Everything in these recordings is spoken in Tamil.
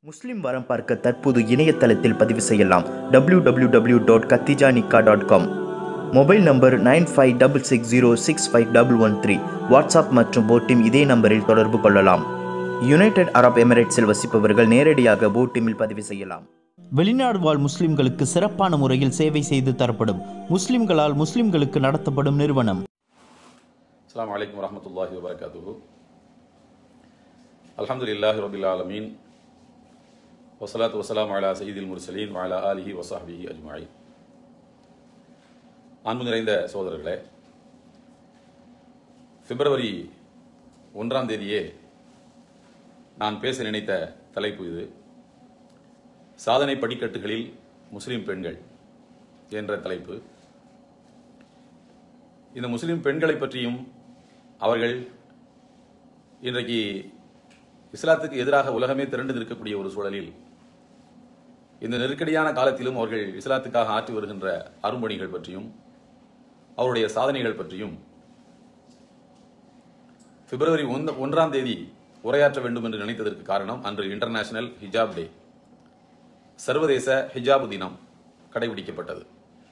முஸ்லிம் வரம் பார்க்க தற்போது இணையதளத்தில் பதிவு செய்யலாம் www.katijanikaa.com dot Katija Nikaa dot com mobile number nine five double six zero six five double one three WhatsApp மற்றும் போட்டிம் இதே நம்பரில் தொடர்பு கொள்ளலாம் யுனைடெட் அரப் எமிரேட்ஸில் வசிப்பவர்கள் நேரடியாக போட்டிமில் பதிவு செய்யலாம் வெளிநாடு வாழ் முஸ்லிம்களுக்கு சிறப்பான முறையில் சேவை செய்து தரப்படும் முஸ்லிம்களால் முஸ்லிம்களுக்கு நடத்தப்படும் நிறுவனம் السلام عليكم ورحمة الله وبركاته الحمد لله رب العالمين والصلاة والسلام على سيد المرسلين وعلى آله وصحبه أجمعين அன்பு நிறைந்த சகோதரர்களே பிப்ரவரி ஒன்றாம் தேதியே நான் பேச நினைத்த தலைப்பு இது சாதனை படிக்கட்டுகளில் முஸ்லிம் பெண்கள் என்ற தலைப்பு இந்த முஸ்லிம் பெண்களை பற்றியும் அவர்கள் இன்றைக்கு இஸ்லாத்துக்கு எதிராக உலகமே திரண்டு நிற்கக்கூடிய ஒரு சூழலில் இந்த நெருக்கடியான காலத்திலும் அவர்கள் இஸ்லாத்துக்காக ஆற்றி வருகின்ற அரும்பணிகள் பற்றியும் அவருடைய சாதனைகள் பற்றியும் பிப்ரவரி ஒன்று ஒன்றாம் தேதி உரையாற்ற வேண்டும் என்று நினைத்ததற்கு காரணம் அன்று இன்டர்நேஷனல் ஹிஜாப் டே சர்வதேச ஹிஜாப் தினம் கடைபிடிக்கப்பட்டது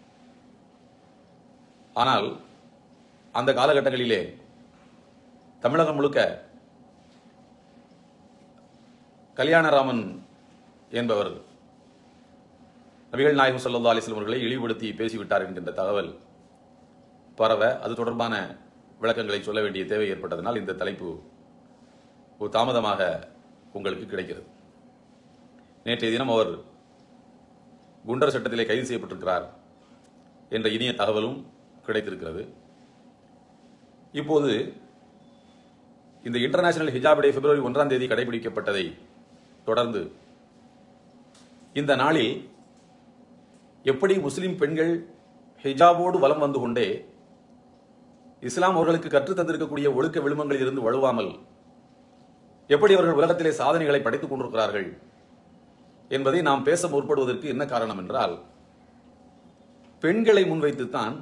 ஆனால் அந்த காலகட்டங்களிலே தமிழகம் முழுக்க கல்யாணராமன் என்பவர் நபிகள் நாயகம் சல்லா அலிஸ்லம் அவர்களை இழிவுபடுத்தி பேசிவிட்டார் என்கின்ற தகவல் பரவ அது தொடர்பான விளக்கங்களை சொல்ல வேண்டிய தேவை ஏற்பட்டதனால் இந்த தலைப்பு ஒரு தாமதமாக உங்களுக்கு கிடைக்கிறது நேற்றைய தினம் அவர் குண்டர் சட்டத்திலே கைது செய்யப்பட்டிருக்கிறார் என்ற இனிய தகவலும் கிடைத்திருக்கிறது இப்போது இந்த இன்டர்நேஷனல் ஹிஜாப் டே பிப்ரவரி ஒன்றாம் தேதி கடைபிடிக்கப்பட்டதை தொடர்ந்து இந்த நாளில் எப்படி முஸ்லிம் பெண்கள் ஹிஜாபோடு வலம் வந்து கொண்டே இஸ்லாம் அவர்களுக்கு கற்றுத் தந்திருக்கக்கூடிய ஒழுக்க விழுமங்களில் இருந்து வழுவாமல் எப்படி அவர்கள் உலகத்திலே சாதனைகளை படைத்துக் கொண்டிருக்கிறார்கள் என்பதை நாம் பேச முற்படுவதற்கு என்ன காரணம் என்றால் பெண்களை முன்வைத்துத்தான்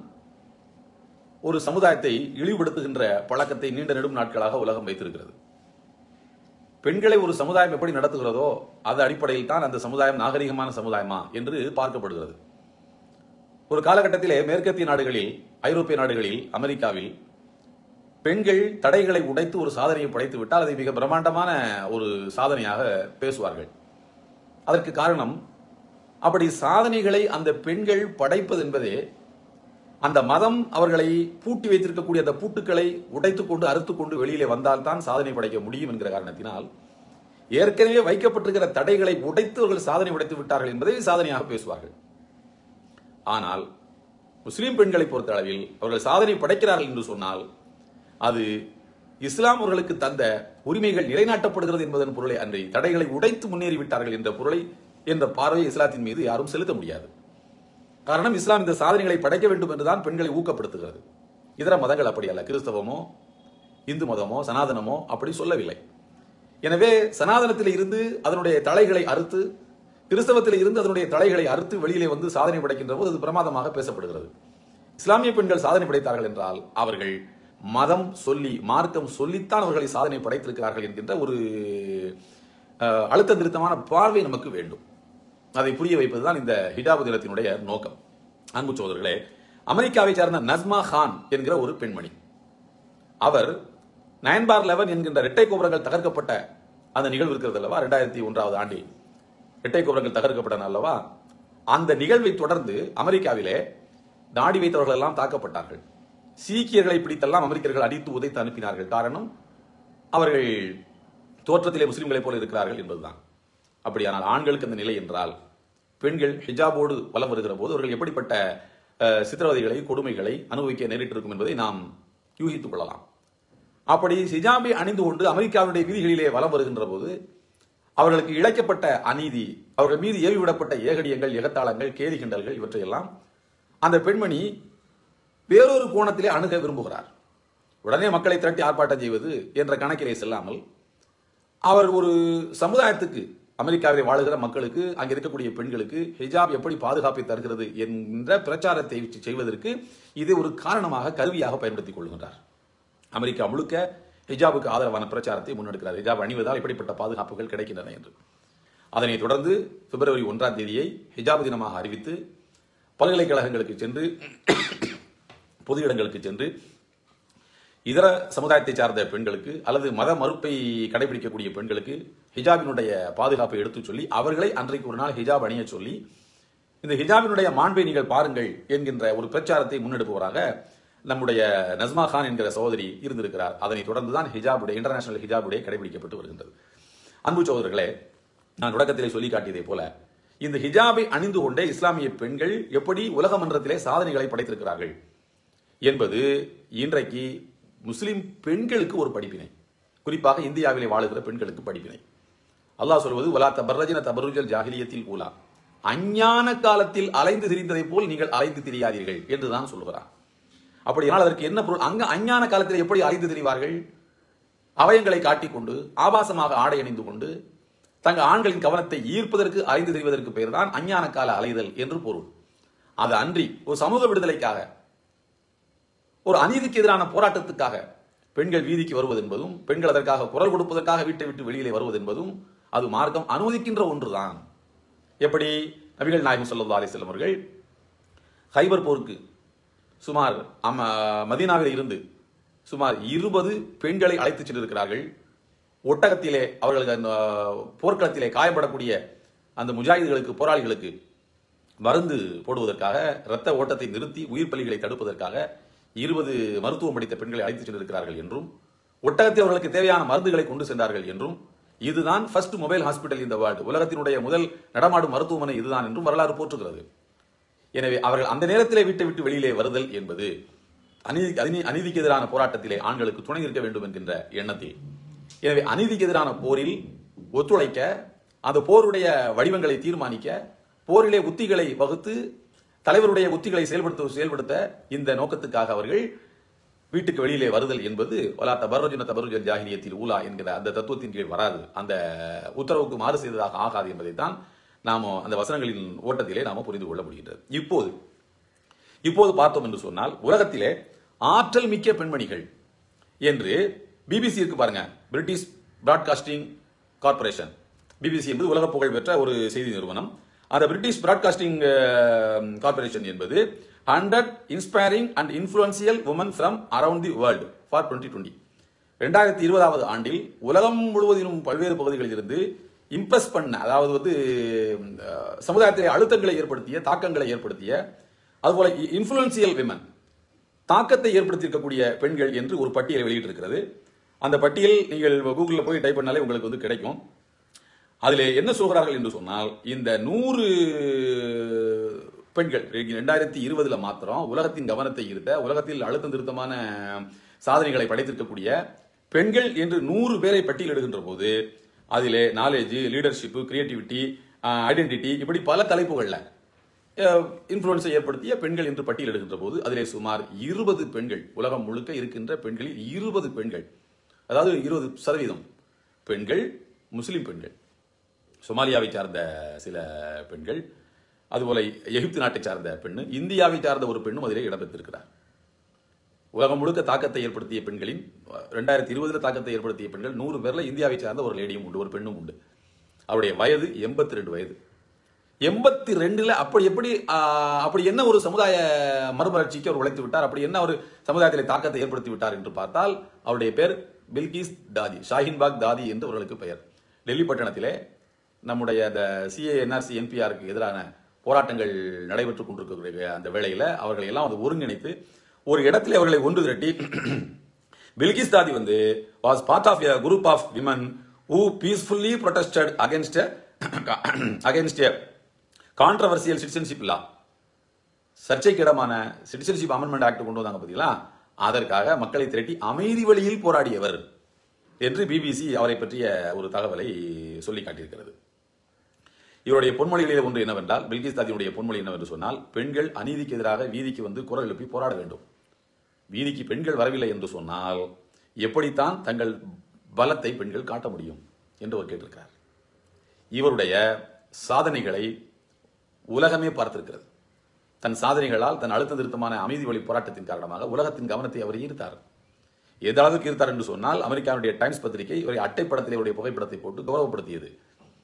ஒரு சமுதாயத்தை இழிவுபடுத்துகின்ற பழக்கத்தை நீண்ட நெடும் நாட்களாக உலகம் வைத்திருக்கிறது பெண்களை ஒரு சமுதாயம் எப்படி நடத்துகிறதோ அது அடிப்படையில் தான் அந்த சமுதாயம் நாகரிகமான சமுதாயமா என்று பார்க்கப்படுகிறது ஒரு காலகட்டத்திலே மேற்கத்திய நாடுகளில் ஐரோப்பிய நாடுகளில் அமெரிக்காவில் பெண்கள் தடைகளை உடைத்து ஒரு சாதனையை படைத்து விட்டால் அதை மிக பிரம்மாண்டமான ஒரு சாதனையாக பேசுவார்கள் அதற்கு காரணம் அப்படி சாதனைகளை அந்த பெண்கள் படைப்பது என்பதே அந்த மதம் அவர்களை பூட்டி வைத்திருக்கக்கூடிய அந்த பூட்டுக்களை உடைத்துக் கொண்டு அறுத்துக் கொண்டு வெளியிலே வந்தால்தான் சாதனை படைக்க முடியும் என்கிற காரணத்தினால் ஏற்கனவே வைக்கப்பட்டிருக்கிற தடைகளை உடைத்து அவர்கள் சாதனை படைத்து விட்டார்கள் என்பதை சாதனையாக பேசுவார்கள் ஆனால் முஸ்லிம் பெண்களை பொறுத்த அளவில் அவர்கள் சாதனை படைக்கிறார்கள் என்று சொன்னால் அது இஸ்லாம் அவர்களுக்கு தந்த உரிமைகள் நிலைநாட்டப்படுகிறது என்பதன் பொருளை அன்றி தடைகளை உடைத்து முன்னேறிவிட்டார்கள் என்ற பொருளை என்ற பார்வை இஸ்லாத்தின் மீது யாரும் செலுத்த முடியாது காரணம் இஸ்லாம் இந்த சாதனைகளை படைக்க வேண்டும் என்றுதான் பெண்களை ஊக்கப்படுத்துகிறது இதர மதங்கள் அப்படி அல்ல கிறிஸ்தவமோ இந்து மதமோ சனாதனமோ அப்படி சொல்லவில்லை எனவே சனாதனத்தில் இருந்து அதனுடைய தலைகளை அறுத்து கிறிஸ்தவத்தில் இருந்து அதனுடைய தலைகளை அறுத்து வெளியிலே வந்து சாதனை படைக்கின்ற போது அது பிரமாதமாக பேசப்படுகிறது இஸ்லாமிய பெண்கள் சாதனை படைத்தார்கள் என்றால் அவர்கள் மதம் சொல்லி மார்க்கம் சொல்லித்தான் அவர்களை சாதனை படைத்திருக்கிறார்கள் என்கின்ற ஒரு அஹ், அழுத்த திருத்தமான பார்வை நமக்கு வேண்டும் அதை புரிய வைப்பதுதான் இந்த ஹிஜாபு தினத்தினுடைய நோக்கம் அன்பு சோதர்களே அமெரிக்காவை சேர்ந்த நஸ்மா கான் என்கிற ஒரு பெண்மணி அவர் நயன்பார் லெவன் என்கின்ற இரட்டை கோபுரங்கள் தகர்க்கப்பட்ட அந்த நிகழ்வு இருக்கிறது அல்லவா ரெண்டாயிரத்தி ஒன்றாவது ஆண்டில் இரட்டை கோபுரங்கள் தகர்க்கப்பட்டன அல்லவா அந்த நிகழ்வை தொடர்ந்து அமெரிக்காவிலே நாடி வைத்தவர்கள் எல்லாம் தாக்கப்பட்டார்கள் சீக்கியர்களை பிடித்தெல்லாம் அமெரிக்கர்கள் அடித்து உதைத்து அனுப்பினார்கள் காரணம் அவர்கள் தோற்றத்திலே முஸ்லிம்களைப் போல இருக்கிறார்கள் என்பதுதான் அப்படியானால் ஆண்களுக்கு அந்த நிலை என்றால் பெண்கள் ஹிஜாபோடு வலம் வருகிற போது அவர்கள் எப்படிப்பட்ட அஹ், சித்திரவதைகளை கொடுமைகளை அனுபவிக்க நேரிட்டிருக்கும் என்பதை நாம் யூகித்துக் கொள்ளலாம் அப்படி ஹிஜாபை அணிந்து கொண்டு அமெரிக்காவுடைய வீதிகளிலே வலம் வருகின்ற போது அவர்களுக்கு இழைக்கப்பட்ட அநீதி அவர்கள் மீது ஏவிவிடப்பட்ட ஏகடியங்கள் எகத்தாளங்கள் கேலி கிண்டல்கள் இவற்றையெல்லாம் அந்த பெண்மணி வேறொரு கோணத்திலே அணுக விரும்புகிறார் உடனே மக்களை திரட்டி ஆர்ப்பாட்டம் செய்வது என்ற கணக்கிலே செல்லாமல் அவர் ஒரு சமுதாயத்துக்கு அமெரிக்காவிலே வாழுகிற மக்களுக்கு அங்கே இருக்கக்கூடிய பெண்களுக்கு ஹிஜாப் எப்படி பாதுகாப்பை தருகிறது என்ற பிரச்சாரத்தை செய்வதற்கு இது ஒரு காரணமாக கருவியாக பயன்படுத்திக் கொள்கின்றார் அமெரிக்கா முழுக்க ஹிஜாபுக்கு ஆதரவான பிரச்சாரத்தை முன்னெடுக்கிறார் ஹிஜாப் அணிவதால் இப்படிப்பட்ட பாதுகாப்புகள் கிடைக்கின்றன என்று அதனைத் தொடர்ந்து பிப்ரவரி ஒன்றாம் தேதியை ஹிஜாப் தினமாக அறிவித்து பல்கலைக்கழகங்களுக்கு சென்று பொது இடங்களுக்கு சென்று இதர சமுதாயத்தை சார்ந்த பெண்களுக்கு அல்லது மத மறுப்பை கடைபிடிக்கக்கூடிய பெண்களுக்கு ஹிஜாபினுடைய பாதுகாப்பை எடுத்துச் சொல்லி அவர்களை அன்றைக்கு ஒரு நாள் ஹிஜாப் அணிய சொல்லி இந்த ஹிஜாபினுடைய மாண்பை நீங்கள் பாருங்கள் என்கின்ற ஒரு பிரச்சாரத்தை முன்னெடுப்பவராக நம்முடைய நஸ்மா கான் என்கிற சகோதரி இருந்திருக்கிறார் அதனைத் தொடர்ந்துதான் ஹிஜாபுடைய இன்டர்நேஷனல் ஹிஜாபுடைய கடைபிடிக்கப்பட்டு வருகின்றது அன்பு சகோதரர்களே நான் தொடக்கத்திலே சொல்லி காட்டியதை போல இந்த ஹிஜாபை அணிந்து கொண்டே இஸ்லாமிய பெண்கள் எப்படி உலக மன்றத்திலே சாதனைகளை படைத்திருக்கிறார்கள் என்பது இன்றைக்கு முஸ்லிம் பெண்களுக்கு ஒரு படிப்பினை குறிப்பாக இந்தியாவிலே வாழுகிற பெண்களுக்கு படிப்பினை அல்லாஹ் சொல்வது வலா தபர்ரஜன தபருஜல் ஜாகிலியத்தில் கூலா அஞ்ஞான காலத்தில் அலைந்து திரிந்ததைப் போல் நீங்கள் அலைந்து திரியாதீர்கள் என்றுதான் சொல்கிறார் அப்படியானால் அதற்கு என்ன பொருள் அங்க அஞ்ஞான காலத்தில் எப்படி அலைந்து திரிவார்கள் அவயங்களை காட்டிக்கொண்டு ஆபாசமாக ஆடை அணிந்து கொண்டு தங்கள் ஆண்களின் கவனத்தை ஈர்ப்பதற்கு அலைந்து திரிவதற்கு பெயர்தான் அஞ்ஞான கால அலைதல் என்று பொருள் அது அன்றி ஒரு சமூக விடுதலைக்காக ஒரு அநீதிக்கு எதிரான போராட்டத்துக்காக பெண்கள் வீதிக்கு வருவது என்பதும் பெண்கள் அதற்காக குரல் கொடுப்பதற்காக வீட்டை விட்டு வெளியிலே வருவது என்பதும் அது மார்க்கம் அனுமதிக்கின்ற ஒன்றுதான் எப்படி நபிகள் நாயகம் ஸல்லல்லாஹு அலைஹி வஸல்லம் அவர்கள் ஹைபர் போருக்கு சுமார் அம்ம மதீனாவில் இருந்து சுமார் இருபது பெண்களை அழைத்துச் சென்றிருக்கிறார்கள் ஒட்டகத்திலே அவர்களுக்கு அந்த போர்க்களத்திலே காயப்படக்கூடிய அந்த முஜாஹிதுகளுக்கு போராளிகளுக்கு மருந்து போடுவதற்காக இரத்த ஓட்டத்தை நிறுத்தி உயிர் பலிகளை தடுப்பதற்காக இருபது மருத்துவம் படித்த பெண்களை அழைத்துச் சென்றிருக்கிறார்கள் என்றும் ஒட்டகத்தில் அவர்களுக்கு தேவையான மருந்துகளை கொண்டு சென்றார்கள் என்றும் இதுதான் ஃபர்ஸ்ட் மொபைல் ஹாஸ்பிட்டல் இந்த வேர்ல்டு உலகத்தினுடைய முதல் நடமாடும் மருத்துவமனை இதுதான் என்றும் வரலாறு போற்றுகிறது எனவே அவர்கள் அந்த நேரத்திலே வீட்டை விட்டு வெளியிலே வருதல் என்பது அநீதி அநீ- அநீதிக்கு எதிரான போராட்டத்திலே ஆண்களுக்கு துணை நிற்க வேண்டும் என்கின்ற எண்ணத்தில் எனவே அநீதிக்கு எதிரான போரில் ஒத்துழைக்க அந்த போருடைய வடிவங்களை தீர்மானிக்க போரிலே உத்திகளை வகுத்து தலைவருடைய உத்திகளை செயல்படுத்த செயல்படுத்த இந்த நோக்கத்துக்காக அவர்கள் வீட்டுக்கு வெளியிலே வருதல் என்பது வலா தபர்ரஜுன தபருஜல் ஜாகிலியத்தில் ஊலா என்கிற அந்த தத்துவத்தின் கீழ் வராது அந்த உத்தரவுக்கு மாறு செய்ததாக ஆகாது என்பதைத்தான் நாம அந்த வசனங்களின் ஓட்டத்திலே நாம புரிந்து கொள்ள முடிகின்றது இப்போது இப்போது பார்த்தோம் என்று சொன்னால் உலகத்திலே ஆற்றல் மிக்க பெண்மணிகள் என்று பிபிசி இருக்கு பாருங்க பிரிட்டிஷ் பிராட்காஸ்டிங் கார்ப்பரேஷன் பிபிசி என்பது உலக புகழ் பெற்ற ஒரு செய்தி நிறுவனம் அந்த பிரிட்டிஷ் பிராட்காஸ்டிங் கார்ப்பரேஷன் என்பது hundred inspiring and influential women from around the world for twenty twenty ரெண்டாயிரத்தி இருபதாவது ஆண்டில் உலகம் முழுவதிலும் பல்வேறு பகுதிகளில் இருந்து இம்ப்ரெஸ் பண்ண அதாவது வந்து அஹ், சமுதாயத்திலே அழுத்தங்களை ஏற்படுத்திய தாக்கங்களை ஏற்படுத்திய அதுபோல இன்ஃபுளுன்சியல் விமன் தாக்கத்தை ஏற்படுத்தியிருக்கக்கூடிய பெண்கள் என்று ஒரு பட்டியலை வெளியிட்டிருக்கிறது அந்த பட்டியல் நீங்கள் கூகுளில் போய் டைப் பண்ணாலே உங்களுக்கு வந்து கிடைக்கும் அதில் என்ன சொல்கிறார்கள் என்று சொன்னால் இந்த நூறு பெண்கள் ரெண்டாயிரத்தி இருபதுல மாத்திரம் உலகத்தின் கவனத்தை ஈர்த்த உலகத்தில் அழுத்தம் திருத்தமான சாதனைகளை படைத்திருக்கக்கூடிய பெண்கள் என்று நூறு பேரை பட்டியலிடுகின்ற போது அதிலே நாலேஜ் லீடர்ஷிப் கிரியேட்டிவிட்டி ஐடென்டிட்டி இப்படி பல தலைப்புகள்ல இன்ஃப்ளூயன்ஸை ஏற்படுத்திய பெண்கள் என்று பட்டியலிடுகின்ற போது அதிலே சுமார் இருபது பெண்கள் உலகம் முழுக்க இருக்கின்ற பெண்களில் இருபது பெண்கள் அதாவது இருபது சதவீதம் பெண்கள் முஸ்லிம் பெண்கள் சொமாலியாவை சார்ந்த சில பெண்கள் அதுபோல எகிப்து நாட்டை சார்ந்த பெண்ணு இந்தியாவை சார்ந்த ஒரு பெண்ணும் அதிலே இடம்பெற்றிருக்கிறார் உலகம் முழுக்க தாக்கத்தை ஏற்படுத்திய பெண்களின் ரெண்டாயிரத்தி இருபதுல தாக்கத்தை ஏற்படுத்திய பெண்கள் நூறு பேர்ல இந்தியாவை சார்ந்த ஒரு லேடியும் உண்டு ஒரு பெண்ணும் உண்டு அவருடைய வயது எண்பத்தி ரெண்டு வயது எண்பத்தி ரெண்டுல அப்படி எப்படி ஆஹ், அப்படி என்ன ஒரு சமுதாய மறுமலர்ச்சிக்கு அவர் உழைத்து விட்டார் அப்படி என்ன ஒரு சமுதாயத்தில் தாக்கத்தை ஏற்படுத்தி விட்டார் என்று பார்த்தால் அவருடைய பேர் பில்கிஸ் தாதி ஷாஹின்பாக் தாதி என்று அவர்களுக்கு பெயர் டெல்லி பட்டணத்திலே நம்முடைய அந்த சிஏ என்ஆர்சி என்பிஆருக்கு எதிரான போராட்டங்கள் நடைபெற்றுக் கொண்டிருக்கக்கூடிய அந்த வேளையில அவர்களை எல்லாம் வந்து ஒருங்கிணைத்து ஒரு இடத்திலே அவர்களை ஒன்று திரட்டி பில்கிஸ் தாதி வந்து was part of a group of women who peacefully protested against against controversial citizenship law சர்ச்சைக்கிடமான சிட்டிசன்ஷிப் அமெண்ட்மெண்ட் ஆக்ட் கொண்டு வந்தாங்க பார்த்தீங்களா அதற்காக மக்களை திரட்டி அமைதி வழியில் போராடியவர் என்று பிபிசி அவரை பற்றிய ஒரு தகவலை சொல்லி காட்டியிருக்கிறது இவருடைய பொன்மொழிகளில் ஒன்று என்னவென்றால் பில்கிஸ் தாதியுடைய பொன்மொழி என்னவென்று சொன்னால் பெண்கள் அநீதிக்கு எதிராக வீதிக்கு வந்து குரல் எழுப்பி போராட வேண்டும் வீதிக்கு பெண்கள் வரவில்லை என்று சொன்னால் எப்படித்தான் தங்கள் பலத்தை பெண்கள் காட்ட முடியும் என்று அவர் கேட்டிருக்கிறார் இவருடைய சாதனைகளை உலகமே பார்த்திருக்கிறது தன் சாதனைகளால் தன் அழுத்த திருத்தமான அமைதி வழி போராட்டத்தின் காரணமாக உலகத்தின் கவனத்தை அவர் ஈர்த்தார் எந்த அளவுக்கு ஈர்த்தார் என்று சொன்னால் அமெரிக்காவுடைய டைம்ஸ் பத்திரிகை இவரை அட்டைப்படத்தில் இவருடைய புகைப்படத்தை போட்டு கௌரவப்படுத்தியது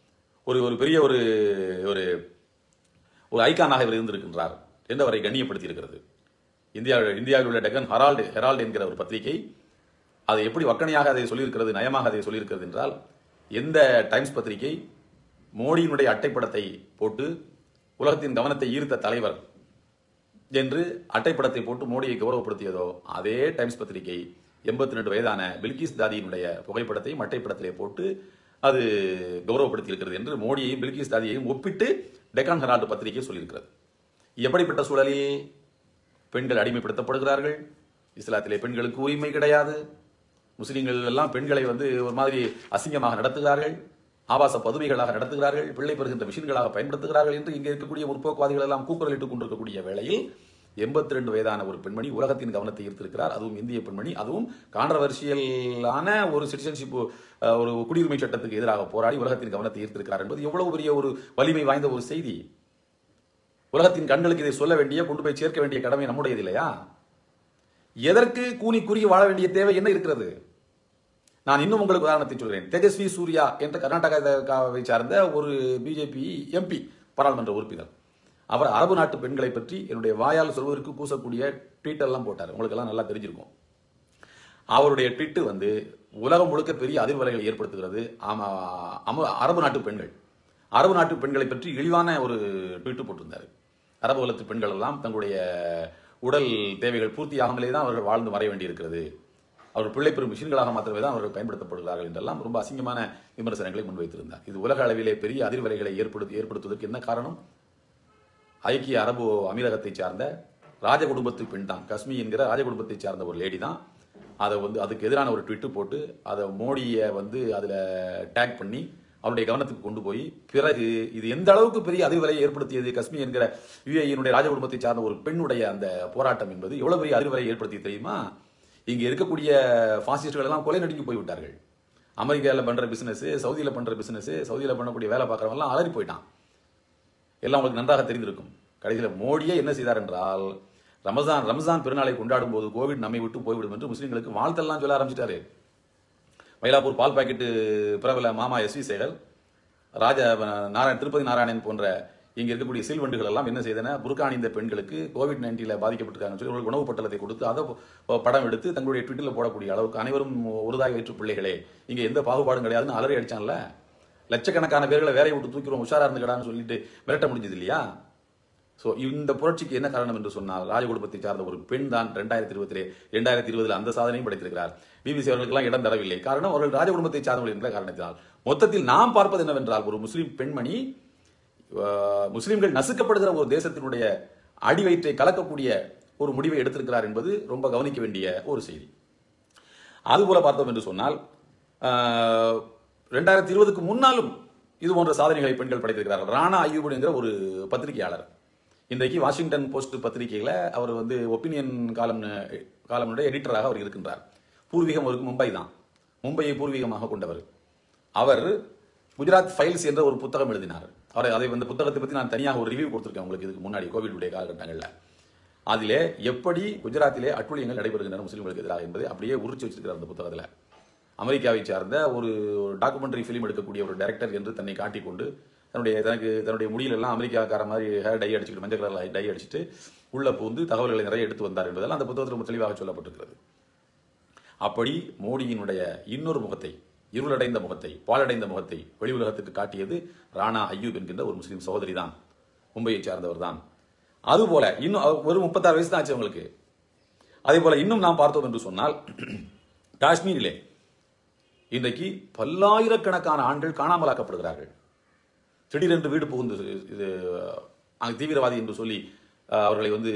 ஒரு ஒரு பெரிய ஒரு ஒரு ஒரு ஐகானாக இவர் இருந்திருக்கின்றார் என்று அவரை கண்ணியப்படுத்தி இருக்கிறது இந்தியா இந்தியாவில் உள்ள டெக்கன் ஹெரால்டு ஹெரால்டு என்கிற ஒரு பத்திரிகை அதை எப்படி வக்கணையாக அதை சொல்லியிருக்கிறது நயமாக அதை சொல்லியிருக்கிறது என்றால் எந்த டைம்ஸ் பத்திரிகை மோடியினுடைய அட்டைப்படத்தை போட்டு உலகத்தின் கவனத்தை ஈர்த்த தலைவர் என்று அட்டைப்படத்தை போட்டு மோடியை கௌரவப்படுத்தியதோ அதே டைம்ஸ் பத்திரிகை எண்பத்தி ரெண்டு வயதான பில்கிஸ் தாதியினுடைய புகைப்படத்தையும் அட்டைப்படத்திலே போட்டு அது கௌரவப்படுத்தி இருக்கிறது என்று மோடியையும் பில்கிஸ் தாதியையும் ஒப்பிட்டு டெக்கான் ஹெரால்டு பத்திரிகை சொல்லியிருக்கிறது எப்படிப்பட்ட சூழலில் பெண்கள் அடிமைப்படுத்தப்படுகிறார்கள் இஸ்லாத்திலே பெண்களுக்கு உரிமை கிடையாது முஸ்லிம்கள் எல்லாம் பெண்களை வந்து ஒரு மாதிரி அசிங்கமாக நடத்துகிறார்கள் ஆபாச பதுமைகளாக நடத்துகிறார்கள் பிள்ளை பெறுகின்ற மிஷின்களாக பயன்படுத்துகிறார்கள் என்று இங்கே இருக்கக்கூடிய முற்போக்குவாதிகள் எல்லாம் கூக்குரலிட்டுக் கொண்டிருக்கக்கூடிய வேளையில் எண்பத்தி ரெண்டு வயதான ஒரு பெண்மணி உலகத்தின் கவனத்தை ஈர்த்திருக்கிறார் அதுவும் இந்திய பெண்மணி அதுவும் கான்ட்ரவர்சியலான ஒரு சிட்டிசன்ஷிப் ஒரு குடியுரிமை சட்டத்துக்கு எதிராக போராடி உலகத்தின் கவனத்தை ஈர்த்திருக்கிறார் என்பது எவ்வளவு பெரிய ஒரு வலிமை வாய்ந்த ஒரு செய்தி உலகத்தின் கண்களுக்கு இதை சொல்ல வேண்டிய கொண்டு போய் சேர்க்க வேண்டிய கடமை நம்முடையது இல்லையா எதற்கு கூனி குறுகி வாழ வேண்டிய தேவை என்ன இருக்கிறது நான் இன்னும் உங்களுக்கு உதாரணத்தை சொல்கிறேன் தேஜஸ்வி சூர்யா என்ற கர்நாடகாவை சார்ந்த ஒரு பிஜேபி எம்பி பாராளுமன்ற உறுப்பினர் அவர் அரபு நாட்டு பெண்களை பற்றி என்னுடைய வாயால் சொல்வதற்கு கூசக்கூடிய ட்வீட் எல்லாம் போட்டார் உங்களுக்கு எல்லாம் நல்லா தெரிஞ்சிருக்கும் அவருடைய ட்வீட் வந்து உலகம் முழுக்க பெரிய அதிர்வலைகளை ஏற்படுத்துகிறது ஆமா அம- அரபு நாட்டு பெண்கள் அரபு நாட்டு பெண்களை பற்றி இழிவான ஒரு ட்வீட் போட்டிருந்தார் அரபு உலகத்து பெண்கள் எல்லாம் தங்களுடைய உடல் தேவைகள் பூர்த்தியாகாமலே தான் அவர்கள் வாழ்ந்து மறைய வேண்டியிருக்கிறது அவர்கள் பிள்ளை பெறும் மிஷின்களாக மாத்திரமே தான் அவர்கள் பயன்படுத்தப்படுகிறார்கள் என்றெல்லாம் ரொம்ப அசிங்கமான விமர்சனங்களை முன்வைத்திருந்தார் இது உலக அளவிலே பெரிய அதிர்வலைகளை ஏற்படுத்தி ஏற்படுத்துவதற்கு என்ன காரணம் ஐக்கிய அரபு அமீரகத்தை சார்ந்த ராஜ குடும்பத்து பெண் தான் கஸ்மி என்கிற ராஜ குடும்பத்தை சார்ந்த ஒரு லேடி தான் அதை வந்து அதுக்கு எதிரான ஒரு ட்விட்டு போட்டு அதை மோடியை வந்து அதில் டேக் பண்ணி அவருடைய கவனத்துக்கு கொண்டு போய் பிறகு இது எந்த அளவுக்கு பெரிய அதிர்வலையை ஏற்படுத்தியது கஸ்மி என்கிற யுஏஇனுடைய ராஜ குடும்பத்தை சார்ந்த ஒரு பெண்ணுடைய அந்த போராட்டம் என்பது எவ்வளவு பெரிய அதிர்வலையை ஏற்படுத்தி தெரியுமா இங்க இருக்கக்கூடிய பாசிஸ்டுகள் எல்லாம் கொலை நடுங்கி போய்விட்டார்கள் அமெரிக்காவில் பண்ற பிசினஸ் சவுதியில பண்ற பிசினஸ் சவுதியில பண்ணக்கூடிய வேலை பார்க்கறவங்க எல்லாம் அலறி போயிட்டான் எல்லாம் உங்களுக்கு நன்றாக தெரிந்திருக்கும் கடைசியில் மோடியே என்ன செய்தார் என்றால் ரமஜான் ரம்ஜான் பெருநாளை கொண்டாடும் போது கோவிட் நம்மை விட்டு போய்விடும் என்று முஸ்லிம்களுக்கு வாழ்த்தெல்லாம் சொல்ல ஆரம்பிச்சிட்டாரு மயிலாப்பூர் பால் பாக்கெட்டு பிரபல மாமா எஸ் வி சேகர் ராஜ நாராயண் திருப்பதி நாராயணன் போன்ற இங்க இருக்கக்கூடிய சில்வண்டுகள் எல்லாம் என்ன செய்தன புர்கான் இந்த பெண்களுக்கு கோவிட் நைன்டீன்ல பாதிக்கப்பட்டிருக்காங்கன்னு சொல்லி ஒரு உணவு பட்டலத்தை கொடுத்து அதை ப- படம் எடுத்து தங்களுடைய ட்விட்டரில் போடக்கூடிய அளவுக்கு அனைவரும் ஒருதாய் வயிற்று பிள்ளைகளே இங்க எந்த பாகுபாடும் கிடையாதுன்னு அலறி அடிச்சான்ல லட்சக்கணக்கான பேர்களை வேலையை விட்டு தூக்கிறோம் உஷாரா இருந்துக்கடான்னு சொல்லிட்டு மிரட்ட முடிஞ்சது இல்லையா சோ இந்த புரட்சிக்கு என்ன காரணம் என்று சொன்னால் ராஜ குடும்பத்தை சார்ந்த ஒரு பெண் தான் ரெண்டாயிரத்தி இருபத்தி ரெண்டாயிரத்தி இருபதுல அந்த சாதனையும் படைத்திருக்கிறார் பிபிசி அவர்களுக்கெல்லாம் இடம் தரவில்லை காரணம் அவர்கள் ராஜ குடும்பத்தை சார்ந்தவர்கள் என்ற காரணத்தினால் மொத்தத்தில் நாம் பார்ப்பது என்னவென்றால் ஒரு முஸ்லிம் பெண்மணி ஆஹ், முஸ்லிம்கள் நசுக்கப்படுகிற ஒரு தேசத்தினுடைய அடிவயிற்றை கலக்கக்கூடிய ஒரு முடிவை எடுத்திருக்கிறார் என்பது ரொம்ப கவனிக்க வேண்டிய ஒரு செய்தி அதுபோல பார்த்தோம் என்று சொன்னால் ஆஹ், ரெண்டாயிரத்தி இருபதுக்கு முன்னாலும் இது போன்ற சாதனைகளை பெண்கள் படைத்திருக்கிறார்கள் ராணா ஐயூப் என்கிற ஒரு பத்திரிகையாளர் இன்றைக்கு வாஷிங்டன் போஸ்ட் பத்திரிகையில அவர் வந்து ஒப்பீனியன் காலம் காலமுடைய எடிட்டராக அவர் இருக்கின்றார் பூர்வீகம் அவருக்கு மும்பை தான் மும்பையை பூர்வீகமாக கொண்டவர் அவர் குஜராத் ஃபைல்ஸ் என்ற ஒரு புத்தகம் எழுதினார் அவர் அதை அந்த புத்தகத்தை பத்தி நான் தனியாக ஒரு ரிவ்யூ கொடுத்திருக்கேன் உங்களுக்கு இதுக்கு முன்னாடி கோவிடுடைய காலகட்டங்களில் அதிலே எப்படி குஜராத்திலே அட்டுழியங்கள் நடைபெறுகின்றன முஸ்லிம்களுக்கு எதிராக என்பதை அப்படியே உரிச்சு வச்சிருக்கிறார் அந்த புத்தகத்தில் அமெரிக்காவை சார்ந்த ஒரு டாக்குமெண்டரி ஃபிலிம் எடுக்கக்கூடிய ஒரு டைரக்டர் என்று தன்னை காட்டிக்கொண்டு தன்னுடைய தனக்கு தன்னுடைய முடியிலெல்லாம் அமெரிக்காக்கார மாதிரி ஹேர் டை அடிச்சுட்டு மஞ்சள் கலரில் டை அடிச்சுட்டு உள்ள பூந்து தகவல்களை நிறைய எடுத்து வந்தார் என்பதெல்லாம் அந்த புத்தகத்தில் ரொம்ப தெளிவாக சொல்லப்பட்டிருக்கிறது அப்படி மோடியினுடைய இன்னொரு முகத்தை இருளடைந்த முகத்தை பாலடைந்த முகத்தை வெளி உலகத்துக்கு காட்டியது ராணா ஐயூப் என்கின்ற ஒரு முஸ்லீம் சகோதரி தான் மும்பையை சார்ந்தவர் தான் அதுபோல இன்னும் அவ- ஒரு முப்பத்தாறு வயசு தான் ஆச்சு அவங்களுக்கு அதே போல இன்னும் நாம் பார்த்தோம் என்று சொன்னால் காஷ்மீரிலே இன்றைக்கு பல்லாயிரக்கணக்கான ஆண்கள் காணாமலாக்கப்படுகிறார்கள் திடீரென்று வீடு புகுந்து இது அங்கு தீவிரவாதி என்று சொல்லி அஹ், அவர்களை வந்து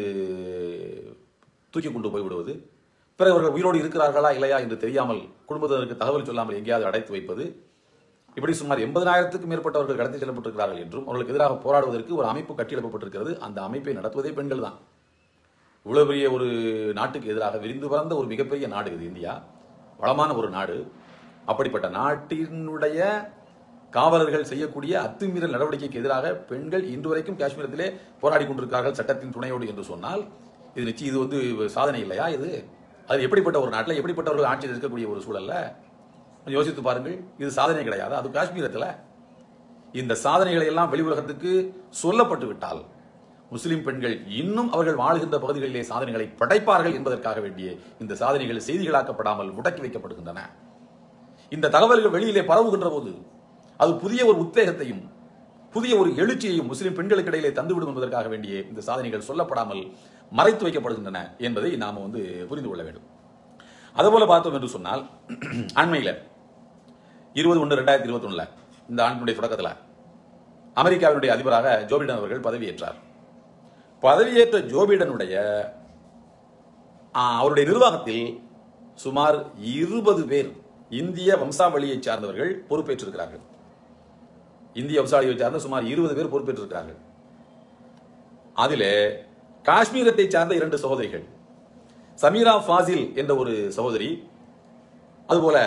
தூக்கி கொண்டு போய் விடுவது பிறகு அவர்கள் உயிரோடு இருக்கிறார்களா இல்லையா என்று தெரியாமல் குடும்பத்தினருக்கு தகவல் சொல்லாமல் எங்கேயாவது அடைத்து வைப்பது இப்படி சுமார் எண்பதனாயிரத்துக்கும் மேற்பட்டவர்கள் கடத்தி செல்லப்பட்டிருக்கிறார்கள் என்றும் அவர்களுக்கு எதிராக போராடுவதற்கு ஒரு அமைப்பு கட்டியெழுப்பப்பட்டிருக்கிறது அந்த அமைப்பை நடத்துவதே பெண்கள் தான் இவ்வளவு பெரிய ஒரு நாட்டுக்கு எதிராக விரிந்து பறந்த ஒரு மிகப்பெரிய நாடு இது இந்தியா வளமான ஒரு நாடு அப்படிப்பட்ட நாட்டினுடைய காவலர்கள் செய்யக்கூடிய அத்துமீறல் நடவடிக்கைக்கு எதிராக பெண்கள் இன்று வரைக்கும் காஷ்மீரத்திலே போராடி கொண்டிருக்கிறார்கள் சட்டத்தின் துணையோடு என்று சொன்னால் இது நிச்சயம் இது வந்து சாதனை இல்லையா இது அது எப்படிப்பட்ட ஒரு நாட்டில் எப்படிப்பட்டவர்கள் ஆட்சியில் இருக்கக்கூடிய ஒரு சூழல்ல கொஞ்சம் யோசித்து பாருங்கள் இது சாதனை கிடையாது அது காஷ்மீரத்தில் இந்த சாதனைகளை எல்லாம் வெளி உலகத்துக்கு சொல்லப்பட்டு விட்டால் முஸ்லிம் பெண்கள் இன்னும் அவர்கள் வாழுகின்ற பகுதிகளிலே சாதனைகளை படைப்பார்கள் என்பதற்காக வேண்டிய இந்த சாதனைகள் செய்திகளாக்கப்படாமல் முடக்கி வைக்கப்படுகின்றன இந்த தகவல்கள் வெளியிலே பரவுகின்ற போது அது புதிய ஒரு உத்வேகத்தையும் புதிய ஒரு எழுச்சியையும் முஸ்லிம் பெண்களுக்கு இடையிலே தந்துவிடும் என்பதற்காக வேண்டிய இந்த சாதனைகள் சொல்லப்படாமல் மறைத்து வைக்கப்படுகின்றன என்பதை நாம வந்து புரிந்து கொள்ள வேண்டும் அதுபோல பார்த்தோம் என்று சொன்னால் அண்மையில் இருபது ஒன்று ரெண்டாயிரத்தி இருபத்தி ஒண்ணுல இந்த ஆண்டினுடைய தொடக்கத்தில் அமெரிக்காவினுடைய அதிபராக ஜோ பிடன் அவர்கள் பதவியேற்றார் பதவியேற்ற ஜோ பிடனுடைய ஆ, அவருடைய நிர்வாகத்தில் சுமார் இருபது பேர் இந்திய வம்சாவளியை சார்ந்தவர்கள் பொறுப்பேற்றிருக்கிறார்கள் இந்திய வம்சாவளியை சார்ந்த சுமார் இருபது பேர் பொறுப்பேற்றிருக்கிறார்கள் அதிலே காஷ்மீரத்தை சார்ந்த இரண்டு சகோதரிகள் சமீரா ஃபாசில் என்ற ஒரு சகோதரி அதுபோல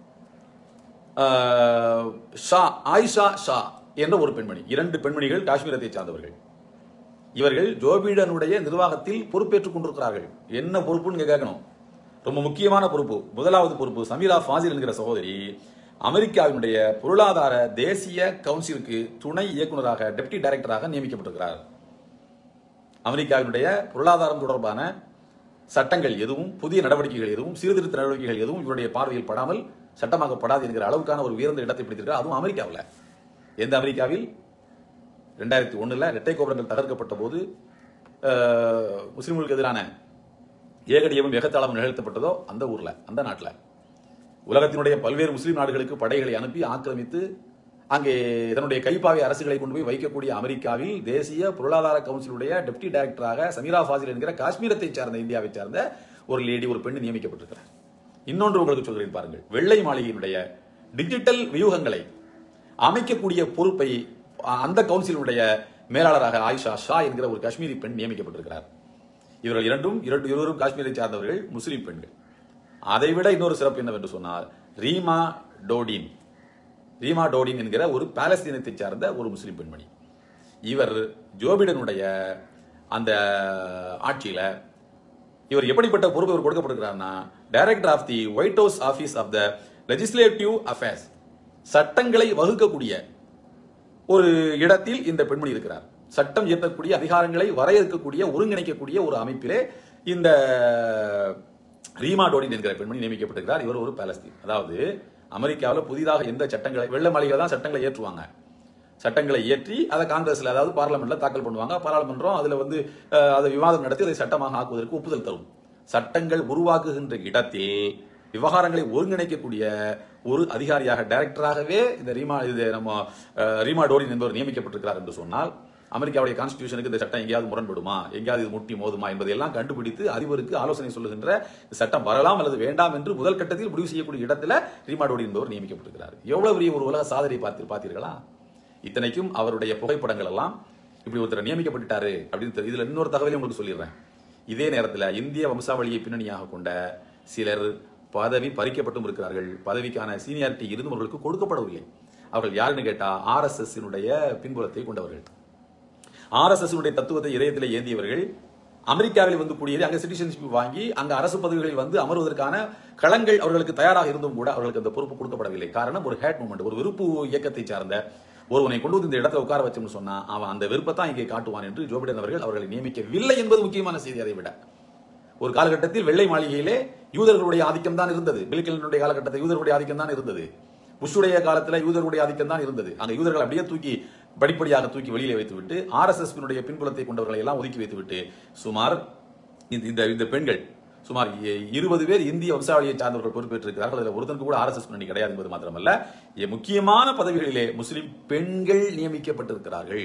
ஆஹ், ஷா ஆயிஷா ஷா என்ற ஒரு பெண்மணி இரண்டு பெண்மணிகள் காஷ்மீரத்தை சார்ந்தவர்கள் இவர்கள் ஜோ பைடனுடைய நிர்வாகத்தில் பொறுப்பேற்றுக் கொண்டிருக்கிறார்கள் என்ன பொறுப்புன்னு இங்க கேட்கணும் ரொம்ப முக்கியமான பொறுப்பு முதலாவது பொறுப்பு சமீரா ஃபாசில் என்கிற சகோதரி அமெரிக்காவினுடைய பொருளாதார தேசிய கவுன்சிலுக்கு துணை இயக்குநராக டெப்டி டைரக்டராக நியமிக்கப்பட்டிருக்கிறார் அமெரிக்காவினுடைய பொருளாதாரம் தொடர்பான சட்டங்கள் எதுவும் புதிய நடவடிக்கைகள் எதுவும் சீர்திருத்த நடவடிக்கைகள் எதுவும் இவருடைய பார்வையில் படாமல் சட்டமாக்கப்படாது என்கிற அளவுக்கான ஒரு உயர்ந்த இடத்தை பிடித்திருக்கிறார் அதுவும் அமெரிக்காவில் எந்த அமெரிக்காவில் ரெண்டாயிரத்தி ஒண்ணுல இரட்டை கோபுரங்கள் தகர்க்கப்பட்ட போது அஹ், முஸ்லிம்களுக்கு எதிரான ஏகடியமும் எகத்தாளமும் நிகழ்த்தப்பட்டதோ அந்த ஊர்ல அந்த நாட்டில் உலகத்தினுடைய பல்வேறு முஸ்லிம் நாடுகளுக்கு படைகளை அனுப்பி ஆக்கிரமித்து அங்கே தன்னுடைய கைப்பாவை அரசுகளை கொண்டு போய் வைக்கக்கூடிய அமெரிக்காவில் தேசிய பொருளாதார கவுன்சிலுடைய டெப்டி டைரக்டராக சமீரா ஃபாசில் என்கிற காஷ்மீரத்தை சார்ந்த இந்தியாவை சார்ந்த ஒரு லேடி ஒரு பெண் நியமிக்கப்பட்டிருக்கிறார் இன்னொன்று உங்களுக்கு சொல்கிறேன் பாருங்கள் வெள்ளை மாளிகையினுடைய டிஜிட்டல் வியூகங்களை அமைக்கக்கூடிய பொறுப்பை அ- அந்த கவுன்சிலுடைய மேலாளராக ஆயிஷா ஷா என்கிற ஒரு காஷ்மீரி பெண் நியமிக்கப்பட்டிருக்கிறார் இவர்கள் இரண்டும் இரண்டு இருவரும் காஷ்மீரை சார்ந்தவர்கள் முஸ்லிம் பெண்கள் அதைவிட இன்னொரு சிறப்பு என்னவென்று சொன்னால் ரீமா டோடின் ரீமா டோடின் என்கிற ஒரு பாலஸ்தீனத்தை சார்ந்த ஒரு முஸ்லிம் பெண்மணி இவர் ஜோபிடனுடைய அந்த ஆட்சியில இவர் எப்படிப்பட்ட பொறுப்பு இவர் கொடுக்கப்பட்டிருக்கிறார்னா director of the White House office of the legislative affairs சட்டங்களை வகுக்கக்கூடிய ஒரு இடத்தில் இந்த பெண்மணி இருக்கிறார் சட்டம் இயற்றக்கூடிய அதிகாரங்களை வரையறுக்கக்கூடிய ஒருங்கிணைக்கக்கூடிய ஒரு அமைப்பிலே இந்த ரீமா டோடின் என்கிற பெண்மணி நியமிக்கப்பட்டிருக்கிறார் இவர் ஒரு பாலஸ்தீன் அதாவது அமெரிக்காவில் புதிதாக எந்த சட்டங்களை வெள்ள மாளிகை தான் சட்டங்களை ஏற்றுவாங்க சட்டங்களை இயற்றி அதை காங்கிரஸ்ல அதாவது பார்லமெண்ட்ல தாக்கல் பண்ணுவாங்க பாராளுமன்றம் அதுல வந்து அஹ், அதை விவாதம் நடத்தி அதை சட்டமாக ஆக்குவதற்கு ஒப்புதல் தரும் சட்டங்கள் உருவாக்குகின்ற இடத்தில் விவகாரங்களை ஒருங்கிணைக்கக்கூடிய ஒரு அதிகாரியாக டைரக்டராகவே இந்த ரீமா இது நம்ம அஹ், ரீமா டோரின் என்பவர் நியமிக்கப்பட்டிருக்கிறார் என்று சொன்னால் அமெரிக்காவுடைய கான்ஸ்டிடியூஷனுக்கு இந்த சட்டம் எங்கேயாவது முரண்படுமா எங்கேயாவது இது முட்டி மோதுமா என்பதையெல்லாம் கண்டுபிடித்து அதிபருக்கு ஆலோசனை சொல்லுகின்ற இந்த சட்டம் வரலாம் அல்லது வேண்டாம் என்று முதல் கட்டத்தில் முடிவு செய்யக்கூடிய இடத்துல ரீமா டோடி என்பவர் நியமிக்கப்பட்டிருக்கிறார் எவ்வளவு பெரிய ஒரு உலக சாதனை பார்த்து பார்த்தீர்களா இத்தனைக்கும் அவருடைய புகைப்படங்கள் எல்லாம் இப்படி ஒருத்தர் நியமிக்கப்பட்டுட்டாரு அப்படின்னு தெரி- இதுல இன்னொரு தகவலையும் உங்களுக்கு சொல்லிடுறேன் இதே நேரத்தில் இந்திய வம்சாவளியை பின்னணியாக கொண்ட சிலர் பதவி பறிக்கப்பட்டும் இருக்கிறார்கள் பதவிக்கான சீனியாரிட்டி இருந்தும் அவர்களுக்கு கொடுக்கப்படவில்லை அவர்கள் யாருன்னு கேட்டா ஆர்எஸ்எஸ் பின்புலத்தை கொண்டவர்கள் ஆர்எஸ்எஸ் தத்துவத்தை இதயத்தில் ஏந்தியவர்கள் அமெரிக்காவில் வந்து கூடியது அங்க சிட்டிசன்ஷிப் வாங்கி அங்க அரசு பதவிகளில் வந்து அமர்வதற்கான களங்கள் அவர்களுக்கு தயாராக இருந்தும் கூட அவர்களுக்கு அந்த பொறுப்பு கொடுக்கப்படவில்லை காரணம் ஒரு ஹேட் மூமெண்ட் ஒரு விருப்பு இயக்கத்தை சார்ந்த ஒருவனை கொண்டு வந்து இந்த இடத்துல உட்கார வச்சோம்னு சொன்னா அவன் அந்த விருப்பத்தான் இங்கே காட்டுவான் என்று ஜோ பிடன் அவர்கள் அவர்களை நியமிக்கவில்லை என்பது முக்கியமான செய்தி அதை விட ஒரு காலகட்டத்தில் வெள்ளை மாளிகையிலே யூதர்களுடைய ஆதிக்கம் தான் இருந்தது பில் கிளின்டனுடைய காலகட்டத்தில் யூதர்களுடைய ஆதிக்கம் தான் இருந்தது புஷுடைய காலத்துல யூதர்களுடைய ஆதிக்கம் தான் இருந்தது அங்க யூதர்கள் அப்படியே தூக்கி படிப்படியாக தூக்கி வெளியிலே வைத்துவிட்டு ஆர்எஸ்எஸ் பின்புலத்தை கொண்டவர்களை எல்லாம் ஒதுக்கி வைத்துவிட்டு சுமார் இந்த இந்த இந்த பெண்கள் சுமார் இ- இருபது பேர் இந்திய வம்சாவளியை சார்ந்தவர்கள் பொறுப்பேற்றிருக்கிறார்கள் அதில் ஒருத்தனுக்கு கூட ஆர்எஸ்எஸ் பின்னணி கிடையாது என்பது மாத்திரமல்ல இ- முக்கியமான பதவிகளிலே முஸ்லிம் பெண்கள் நியமிக்கப்பட்டிருக்கிறார்கள்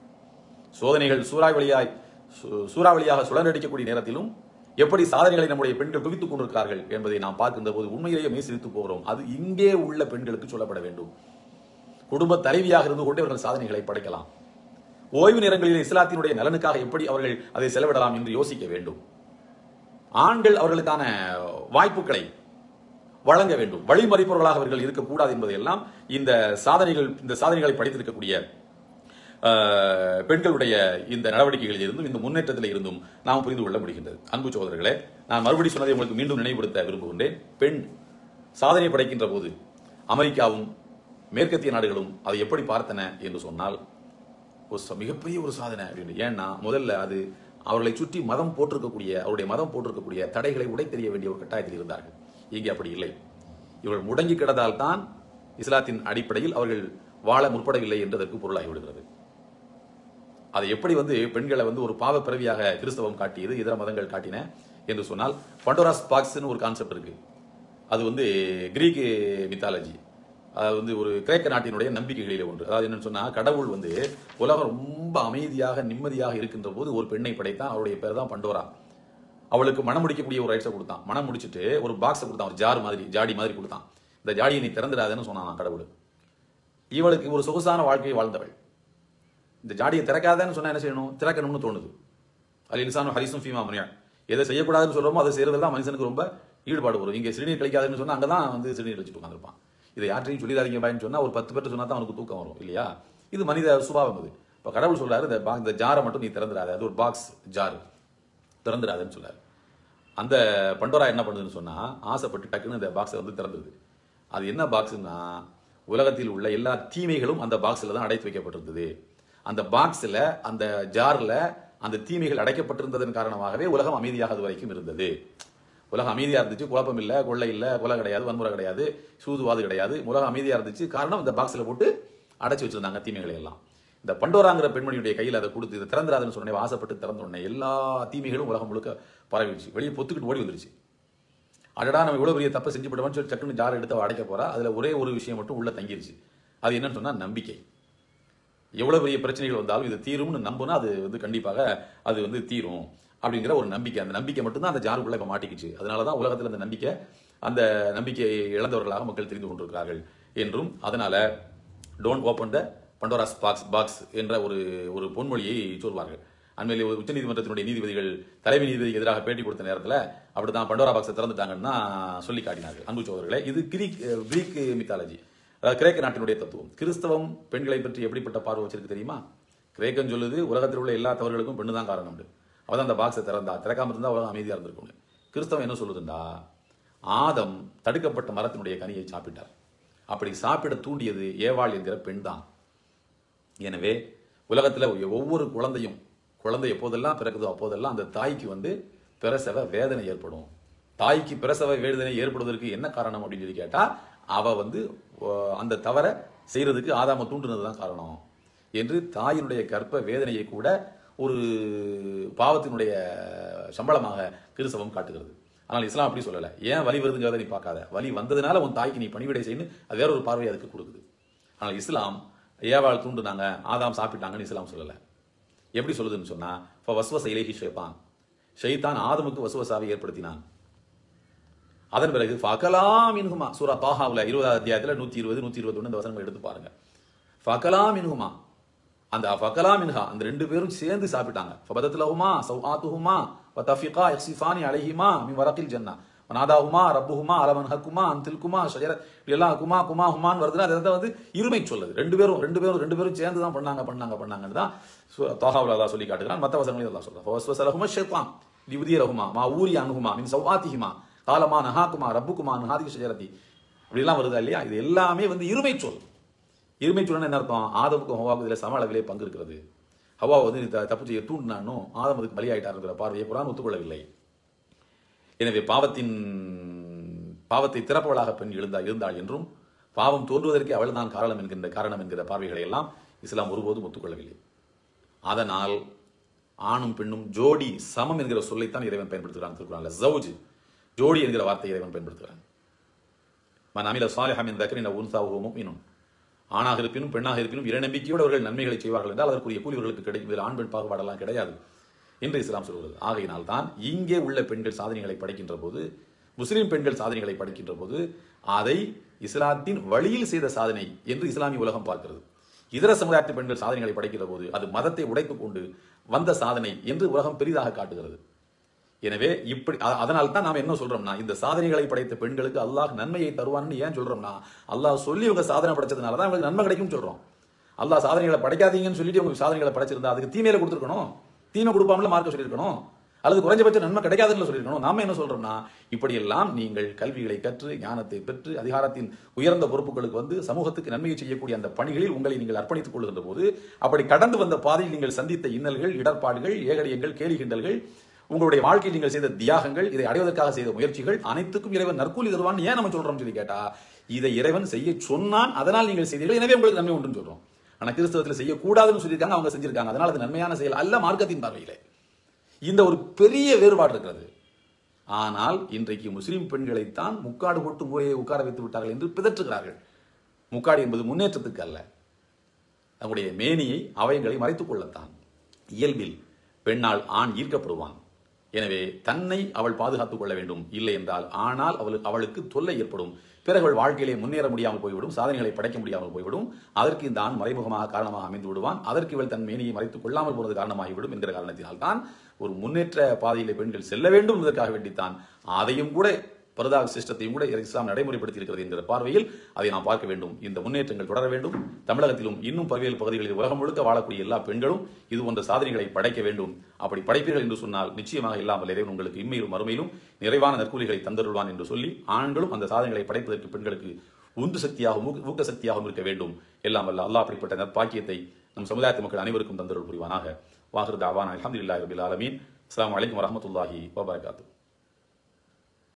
சோதனைகள் சூறாவளியாய் சு- சூறாவளியாக சுழன்றடிக்கக்கூடிய நேரத்திலும் எப்படி சாதனைகளை நம்முடைய பெண்கள் குவித்துக் கொண்டிருக்கிறார்கள் என்பதை நாம் பார்க்கின்ற போது உண்மையிலேயே மெய்சிரித்து போகிறோம் அது இங்கே உள்ள பெண்களுக்கு சொல்லப்பட வேண்டும் குடும்ப தலைவியாக இருந்து கொண்டு அவர்கள் சாதனைகளை படைக்கலாம் ஓய்வு நேரங்களில் இஸ்லாத்தினுடைய நலனுக்காக எப்படி அவர்கள் அதை செலவிடலாம் என்று யோசிக்க வேண்டும் ஆண்கள் அவர்களுக்கான வாய்ப்புகளை வழங்க வேண்டும் வழிமறிப்பவர்களாக அவர்கள் இருக்கக்கூடாது என்பதையெல்லாம் இந்த சாதனைகள் இந்த சாதனைகளை படித்திருக்கக்கூடிய அஹ், பெண்களுடைய இந்த நடவடிக்கைகளில் இருந்தும் இந்த முன்னேற்றத்தில் இருந்தும் நாம் புரிந்து கொள்ள முடிகின்றது அன்பு சகோதரர்களே நான் மறுபடி சொன்னதை உங்களுக்கு மீண்டும் நினைவுபடுத்த விரும்புகின்றேன் பெண் சாதனை படைக்கின்ற போது அமெரிக்காவும் மேற்கத்திய நாடுகளும் அதை எப்படி பார்த்தன என்று சொன்னால் ஒரு ச- மிகப்பெரிய ஒரு சாதனை அப்படின்னு ஏன்னா முதல்ல அது அவர்களை சுற்றி மதம் போட்டிருக்கக்கூடிய அவருடைய மதம் போட்டிருக்கக்கூடிய தடைகளை உடைத்தெறிய வேண்டிய ஒரு கட்டாயத்தில் இருந்தார்கள் இங்கே அப்படி இல்லை இவர்கள் முடங்கி கிடந்தால் தான் இஸ்லாத்தின் அடிப்படையில் அவர்கள் வாழ முற்படவில்லை என்றதற்கு பொருளாகி விடுகிறது அதை எப்படி வந்து பெண்களை வந்து ஒரு பாவ பிறவியாக கிறிஸ்தவம் காட்டியது இதர மதங்கள் காட்டின என்று சொன்னால் பண்டோராஸ் பாக்ஸ்னு ஒரு கான்செப்ட் இருக்கு அது வந்து கிரீக் மித்தாலஜி அது வந்து ஒரு கிரேக்க நாட்டினுடைய நம்பிக்கைகளிலே ஒன்று அதாவது என்னன்னு சொன்னா கடவுள் வந்து உலகம் ரொம்ப அமைதியாக நிம்மதியாக இருக்கின்ற போது ஒரு பெண்ணை படைத்தான் அவருடைய பேர் தான் பண்டோரா அவளுக்கு மனம் முடிக்கக்கூடிய ஒரு ரைட்ஸை கொடுத்தான் மனம் முடிச்சிட்டு ஒரு பாக்ஸை கொடுத்தான் ஒரு ஜார் மாதிரி ஜாடி மாதிரி கொடுத்தான் இந்த ஜாடியை நீ திறந்துடாதேன்னு சொன்னான் கடவுள் இவளுக்கு ஒரு சொகுசான வாழ்க்கையை வாழ்ந்தவள் இந்த ஜாடியை திறக்காதன்னு சொன்னா என்ன செய்யணும் திறக்கணும்னு தோணுது அது இன்சானும் ஹரிசும் ஃபீமா முனியா எதை செய்யக்கூடாதுன்னு சொல்றோமோ அதை செய்யறது தான் மனுஷனுக்கு ரொம்ப ஈடுபாடு வரும் இங்கே சிறுநீர் கழிக்காதுன்னு சொன்னா அங்கதான் வந்து சிறுநீர் வச்சுட்டு உட்காந்துருப்பான் இதை யார்ட்டையும் சொல்லிடாதீங்க பாயின்னு சொன்னா ஒரு பத்து பேர்ட்ட சொன்னா தான் அவனுக்கு தூக்கம் வரும் இல்லையா இது மனித சுபாவம் இது இப்போ கடவுள் சொல்றாரு இந்த பா- இந்த ஜாரை மட்டும் நீ திறந்துடாத அது ஒரு பாக்ஸ் ஜார் திறந்துடாதன்னு சொல்றாரு அந்த பண்டோரா என்ன பண்ணுதுன்னு சொன்னா ஆசைப்பட்டு டக்குன்னு இந்த பாக்ஸை வந்து திறந்தது அது என்ன பாக்ஸ்னா உலகத்தில் உள்ள எல்லா தீமைகளும் அந்த பாக்ஸ்ல தான் அடைத்து வைக்கப்பட்டிருந்தது அந்த பாக்ஸ்ல அந்த ஜார்ல அந்த தீமைகள் அடைக்கப்பட்டிருந்ததன் காரணமாகவே உலகம் அமைதியாக அது வரைக்கும் இருந்தது உலகம் அமைதியா இருந்துச்சு குழப்பம் இல்ல கொள்ளை இல்ல கொலை கிடையாது வன்முறை கிடையாது சூதுவாது கிடையாது உலகம் அமைதியா இருந்துச்சு காரணம் இந்த பாக்ஸ்ல போட்டு அடைச்சு வச்சிருந்தாங்க தீமைகளை எல்லாம் இந்த பண்டோராங்கிற பெண்மணியுடைய கையில் அதை கொடுத்து இதை திறந்துடாதுன்னு சொன்னே ஆசைப்பட்டு திறந்த உடனே எல்லா தீமைகளும் உலகம் முழுக்க பரவிடுச்சு வெளியே பொத்துக்கிட்டு ஓடி வந்துருச்சு அடடா நம்ம இவ்வளவு பெரிய தப்பை செஞ்சு போட்டோம்னு சொல்லி டக்குன்னு ஜார் எடுத்து அவ அடைக்க போறா அதுல ஒரே ஒரு விஷயம் மட்டும் உள்ள தங்கிருச்சு அது என்னன்னு சொன்னா நம்பிக்கை எவ்வளவு பெரிய பிரச்சனைகள் வந்தாலும் இது தீரும்னு நம்புனா அது வந்து கண்டிப்பாக அது வந்து தீரும் அப்படிங்கிற ஒரு நம்பிக்கை அந்த நம்பிக்கை மட்டும்தான் அந்த ஜாருக்குள்ள இப்ப மாட்டிக்கிச்சு அதனால தான் உலகத்தில் அந்த நம்பிக்கை அந்த நம்பிக்கையை இழந்தவர்களாக மக்கள் தெரிந்து கொண்டிருக்கிறார்கள் என்றும் அதனால don't open the Pandora's box box என்ற ஒரு ஒரு பொன்மொழியை சொல்வார்கள் அண்மையில் ஒரு உச்சநீதிமன்றத்தினுடைய நீதிபதிகள் தலைமை நீதிபதிக்கு எதிராக பேட்டி கொடுத்த நேரத்தில் அப்படிதான் பண்டோரா பாக்ஸை திறந்துட்டாங்கன்னா சொல்லி காட்டினார்கள் அன்பு சோதர்களே இது கிரீக் அஹ், கிரீக் மித்தாலஜி அதாவது கிரேக்க நாட்டினுடைய தத்துவம் கிறிஸ்தவம் பெண்களை பற்றி எப்படிப்பட்ட பார்வை வச்சிருக்கு தெரியுமா கிரேக்கம் சொல்லுது உலகத்தில் உள்ள எல்லா தவறுகளுக்கும் பெண்ணு தான் காரணம் அவதான் அந்த பாக்ஸை திறந்தா திறக்காம இருந்தா உலகம் அமைதியா இருந்திருக்கும் கிறிஸ்தவம் என்ன சொல்லுதுண்டா ஆதம் தடுக்கப்பட்ட மரத்தினுடைய கனியை சாப்பிட்டார் அப்படி சாப்பிட தூண்டியது ஏவாள் என்கிற பெண் தான் எனவே உலகத்துல ஒவ்வொரு குழந்தையும் குழந்தை எப்போதெல்லாம் பிறக்குதோ அப்போதெல்லாம் அந்த தாய்க்கு வந்து பிரசவ வேதனை ஏற்படும் தாய்க்கு பிரசவ வேதனை ஏற்படுவதற்கு என்ன காரணம் அப்படின்னு சொல்லி கேட்டா அவ வந்து அஹ், அந்த தவறை செய்யறதுக்கு ஆதாம தூண்டுனது தான் காரணம் என்று தாயினுடைய கர்ப்ப வேதனையை கூட ஒரு பாவத்தினுடைய சம்பளமாக கிறிஸ்தவம் காட்டுகிறது ஆனால் இஸ்லாம் அப்படி சொல்லல ஏன் வலி வருதுங்கிறத நீ பார்க்காத வலி வந்ததுனால உன் தாய்க்கு நீ பணிவிடை செய்யணும் அது வேற ஒரு பார்வை அதுக்கு கொடுக்குது ஆனால் இஸ்லாம் ஏவாள் தூண்டுனாங்க ஆதாம் சாப்பிட்டாங்கன்னு இஸ்லாம் சொல்லல எப்படி சொல்லுதுன்னு சொன்னா "ஃப வஸ்வஸ இலைஹி ஷைத்தான் ஷைத்தான் ஆதமுக்கு வசுவசாவை ஏற்படுத்தினான் அதன் பிறகு ஃபகலாம் இன்ஹுமா சூரா தாஹாவுல இருபதாவது அத்தியாயத்துல நூத்தி இருபது நூத்தி இருபத்தி ஒன்று இந்த வசனம் எடுத்து பாருங்க ஃபகலாம் இன்ஹுமா அந்த ஃபகலாம் இன்ஹா அந்த ரெண்டு பேரும் சேர்ந்து சாப்பிட்டாங்க ஃபபதத்லஹுமா சௌஆத்துஹுமா வதஃபிகா யக்ஸிஃபானி அலைஹிமா மின் வரக்கில் ஜன்னா வனாதாஹுமா ரப்புஹுமா அலமன் ஹக்குமா அன்தில்குமா ஷஜர எல்லாம் குமா குமா ஹுமான் வருதுன்னா அதை வந்து இருமை சொல்லுது ரெண்டு பேரும் ரெண்டு பேரும் ரெண்டு பேரும் சேர்ந்து தான் பண்ணாங்க பண்ணாங்க பண்ணாங்கன்னு தான் தாஹாவுல அல்லாஹ் சொல்லி காட்டுகிறான் மற்ற வசனங்களையும் அல்லாஹ் சொல்றான் ஃபவஸ்வஸலஹுமா ஷைத்தான் லியுதியரஹுமா மா ஊரி அன்ஹுமா மின் சௌஆத்திஹிமா காலமா நஹாக்குமா ரப்புக்குமா நஹாதிக ஷஜரதி அப்படிலாம் வருதா இல்லையா இது எல்லாமே வந்து இருமை சொல் இருமை சொல்லணும் என்ன அர்த்தம் ஆதமுக்கும் ஹவாவுக்கும் இதில் சம அளவிலே பங்கு இருக்கிறது ஹவா வந்து த- தப்பு செய்ய தூண்டினானும் ஆதம் அதுக்கு பலியாயிட்டாருங்கிற பார்வையை குரான் ஒத்துக்கொள்ளவில்லை எனவே பாவத்தின் பாவத்தை திறப்பவளாக பெண் எழுந்தா இருந்தாள் என்றும் பாவம் தோன்றுவதற்கு அவள் தான் காரணம் என்கின்ற காரணம் என்கிற பார்வைகளை எல்லாம் இஸ்லாம் ஒருபோதும் ஒத்துக்கொள்ளவில்லை அதனால் ஆணும் பெண்ணும் ஜோடி சமம் என்கிற சொல்லைத்தான் இறைவன் பயன்படுத்துகிறான் திருக்குறான்ல ஜவுஜ் ஜோடி என்கிற வார்த்தையை இறைவன் பயன்படுத்துகிறான் மன் அமில சாலிஹா மின் தக்ரின் உன்சா முஃமினுன் ஆணாக இருப்பினும் பெண்ணாக இருப்பினும் இறை நம்பிக்கையோடு அவர்கள் நன்மைகளை செய்வார்கள் என்றால் அதற்குரிய கூலி இவர்களுக்கு கிடைக்கும் இதில் ஆண் பெண் பாகுபாடெல்லாம் கிடையாது என்று இஸ்லாம் சொல்கிறது ஆகையினால் தான் இங்கே உள்ள பெண்கள் சாதனைகளை படைக்கின்ற போது முஸ்லிம் பெண்கள் சாதனைகளை படைக்கின்ற போது அதை இஸ்லாத்தின் வழியில் செய்த சாதனை என்று இஸ்லாமிய உலகம் பார்க்கிறது இதர சமுதாயத்து பெண்கள் சாதனைகளை படைக்கிற போது அது மதத்தை உடைத்துக் கொண்டு வந்த சாதனை என்று உலகம் பெரிதாக காட்டுகிறது எனவே இப்படி அ- அதனால தான் நாம என்ன சொல்றோம்னா இந்த சாதனைகளை படைத்த பெண்களுக்கு அல்லாஹ் நன்மையை தருவான்னு ஏன் சொல்றோம்னா அல்லாஹ் சொல்லி இவங்க சாதனை படைச்சதுனால தான் அவங்களுக்கு நன்மை கிடைக்கும் சொல்றோம் அல்லாஹ் சாதனைகளை படைக்காதீங்கன்னு சொல்லிட்டு உங்களுக்கு சாதனைகளை படைச்சிருந்தா அதுக்கு தீமையில கொடுத்துருக்கணும் தீமை கொடுப்பாமல மார்க்க சொல்லியிருக்கணும் அல்லது குறைஞ்சபட்ச நன்மை கிடைக்காதுன்னு சொல்லியிருக்கணும் நாம என்ன சொல்றோம்னா இப்படியெல்லாம் நீங்கள் கல்விகளை கற்று ஞானத்தை பெற்று அதிகாரத்தின் உயர்ந்த பொறுப்புகளுக்கு வந்து சமூகத்துக்கு நன்மையை செய்யக்கூடிய அந்த பணிகளில் உங்களை நீங்கள் அர்ப்பணித்துக் கொள்கின்ற போது அப்படி கடந்து வந்த பாதையில் நீங்கள் சந்தித்த இன்னல்கள் இடர்பாடுகள் ஏகடியங்கள் கேலி கிண்டல்கள் உங்களுடைய வாழ்க்கையில் நீங்கள் செய்த தியாகங்கள் இதை அடைவதற்காக செய்த முயற்சிகள் அனைத்துக்கும் இறைவன் நற்கூலி தருவான் ஏன் நம்ம சொல்றோம் சொல்லி கேட்டா இதை இறைவன் செய்ய சொன்னான் அதனால் நீங்கள் செய்தீர்கள் எனவே உங்களுக்கு நன்மை உண்டுன்னு சொல்றோம் ஆனா கிறிஸ்தவத்தில் செய்யக்கூடாதுன்னு சொல்லியிருக்காங்க அவங்க செஞ்சிருக்காங்க அதனால அது நன்மையான செயல் அல்ல மார்க்கத்தின் பார்வையிலே இந்த ஒரு பெரிய வேறுபாடு இருக்கிறது ஆனால் இன்றைக்கு முஸ்லிம் பெண்களைத்தான் முக்காடு போட்டு முறையை உட்கார வைத்து விட்டார்கள் என்று பிதற்றுகிறார்கள் முக்காடு என்பது முன்னேற்றத்துக்கு அல்ல தன்னுடைய மேனியை அவயங்களை மறைத்துக் கொள்ளத்தான் இயல்பில் பெண்ணால் ஆண் ஈர்க்கப்படுவான் எனவே தன்னை அவள் பாதுகாத்துக் கொள்ள வேண்டும் இல்லை என்றால் ஆனால் அவளுக்கு அவளுக்கு தொல்லை ஏற்படும் பிறகு அவள் வாழ்க்கையிலே முன்னேற முடியாமல் போய்விடும் சாதனைகளை படைக்க முடியாமல் போய்விடும் அதற்கு இந்த ஆண் மறைமுகமாக காரணமாக அமைந்து விடுவான் அதற்கு இவள் தன் மேனியை மறைத்துக் கொள்ளாமல் போனது காரணமாகிவிடும் என்கிற காரணத்தினால் தான் ஒரு முன்னேற்ற பாதையிலே பெண்கள் செல்ல வேண்டும் என்பதற்காக வேண்டித்தான் அதையும் கூட பரதா சிஸ்டத்தையும் கூட இஸ்லாம் நடைமுறைப்படுத்தி இருக்கிறது என்கிற பார்வையில் அதை நாம் பார்க்க வேண்டும் இந்த முன்னேற்றங்கள் தொடர வேண்டும் தமிழகத்திலும் இன்னும் பல்வேறு பகுதிகளில் உலகம் முழுக்க வாழக்கூடிய எல்லா பெண்களும் இது போன்ற சாதனைகளை படைக்க வேண்டும் அப்படி படைப்பீர்கள் என்று சொன்னால் நிச்சயமாக இல்லாமல் இறைவன் உங்களுக்கு இம்மையிலும் மறுமையிலும் நிறைவான நற்கூலிகளை தந்தருள்வான் என்று சொல்லி ஆண்களும் அந்த சாதனைகளை படைப்பதற்கு பெண்களுக்கு உந்து சக்தியாகவும் ஊக்க- ஊக்க சக்தியாகவும் இருக்க வேண்டும் எல்லாம் வல்ல அல்லாஹ் அப்படிப்பட்ட நற்பாக்கியத்தை நம் சமுதாயத்து மக்கள் அனைவருக்கும் தந்தருள் புரிவானாக வாஹிர் தாவான் அலமதுல்லாஹி ரபில் ஆலமீன் அஸ்ஸலாமு அலைக்கும் வரஹ்மத்துல்லாஹி வபரகாத்துஹு